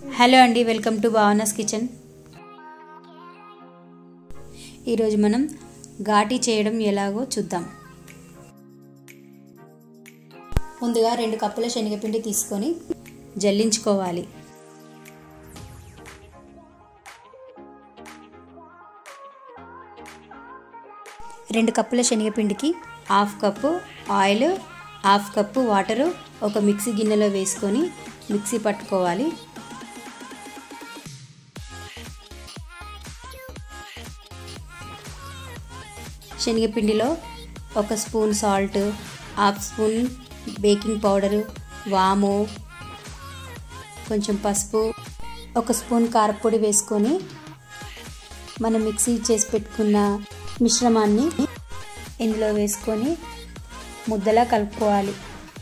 hello అండి welcome to Bhavana's kitchen ఈరోజు మనం ఘాటీ చేయడం ఎలాగో చూద్దాం ముందుగా రెండు కప్పుల శనగపిండి తీసుకొని జల్లించుకోవాలి రెండు కప్పుల శనగపిండికి half cup oil half cup water ఒక మిక్సీ గిన్నెలో వేసుకొని మిక్సీ పట్టుకోవాలి శనగపిండిలో ఒక spoon salt half spoon baking powder వాము కొంచెం పసుపు ఒక స్పూన్ కారపొడి వేసుకొని మనం మిక్సీ చేసి పెట్టుకున్న మిశ్రమాన్ని ఇందులో వేసుకొని ముద్దలా కలుపుకోవాలి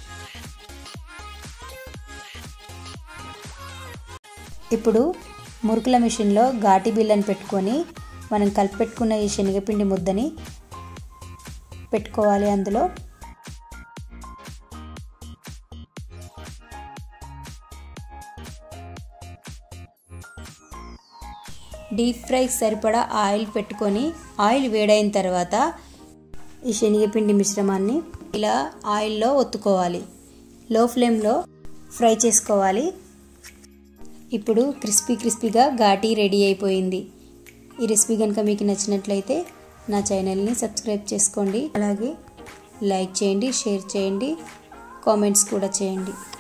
ఇప్పుడు మురుకుల మిషన్లో ఘాటి బిల్లని పెట్టుకొని మనం కలిపెట్టుకున్న ఈ శనగపిండి ముద్దని పెట్టుకోవాలి అందులో డీప్ ఫ్రై సరిపడా ఆయిల్ పెట్టుకొని ఆయిల్ వేడైన తర్వాత ఈ శనగపిండి మిశ్రమాన్ని ఇలా ఆయిల్లో ఒత్తుకోవాలి లో ఫ్లేమ్లో ఫ్రై చేసుకోవాలి ఇప్పుడు క్రిస్పీ క్రిస్పీగా ఘాటీ రెడీ అయిపోయింది ఈ రెసిపీ కనుక మీకు నచ్చినట్లయితే నా ఛానల్ని సబ్స్క్రైబ్ చేసుకోండి అలాగే లైక్ చేయండి షేర్ చేయండి కామెంట్స్ కూడా చేయండి